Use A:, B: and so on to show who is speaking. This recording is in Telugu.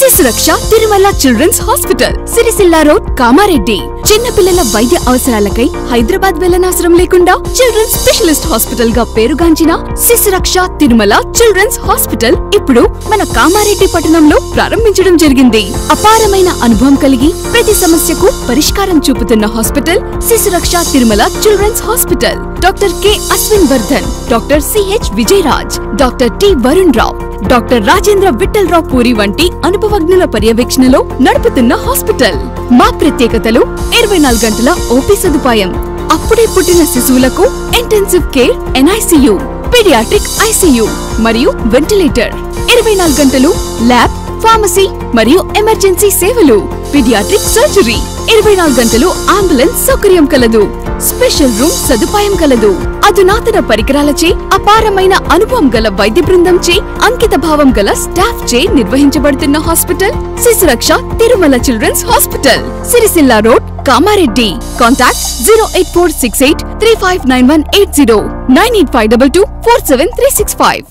A: శిశురక్ష Tirumala children's hospital Sircilla road Kamareddy చిన్నపిల్లల వైద్య అవసరాలకై హైదరాబాద్ వెళ్లనవసరం లేకుండా చిల్డ్రన్స్ స్పెషలిస్ట్ హాస్పిటల్ గా పేరుగాంచిన శిశురక్ష తిరుమల చిల్డ్రన్స్ హాస్పిటల్ ఇప్పుడు మన కామారెడ్డి పట్టణంలో ప్రారంభించడం జరిగింది అపారమైన అనుభవం కలిగి ప్రతి సమస్యకు పరిష్కారం చూపుతున్న hospital Shishuraksha Tirumala children's hospital doctor K Ashwin Vardhan doctor CH Vijayaraj doctor T Varun Rao doctor Rajendra Vitthalrao Puri వంటి అనుభవజ్ఞుల పర్యవేక్షణలో నడుపుతున్న హాస్పిటల్ మా ప్రత్యేకతలు ఇరవై నాలుగు గంటల ఓపీ సదుపాయం అప్పుడే పుట్టిన శిశువులకు intensive care NICU paediatric ICU మరియు వెంటిలేటర్ ఇరవై నాలుగు గంటలు ల్యాబ్ ఫార్మసీ మరియు ఎమర్జెన్సీ సేవలు పీడియాట్రిక్ సర్జరీ ఇరవై నాలుగు గంటలు అంబులెన్స్ సౌకర్యం కలదు స్పెషల్ రూమ్ సదుపాయం కలదు అధునాతన పరికరాలచే అపారమైన అనుభవం గల వైద్య బృందంచే అంకిత భావం గల స్టాఫ్ చే నిర్వహించబడుతున్న hospital Shishuraksha Tirumala children's hospital Sircilla road Kamareddy contact zero eight four six eight three five nine one eight zero nine eight five double two four seven three six five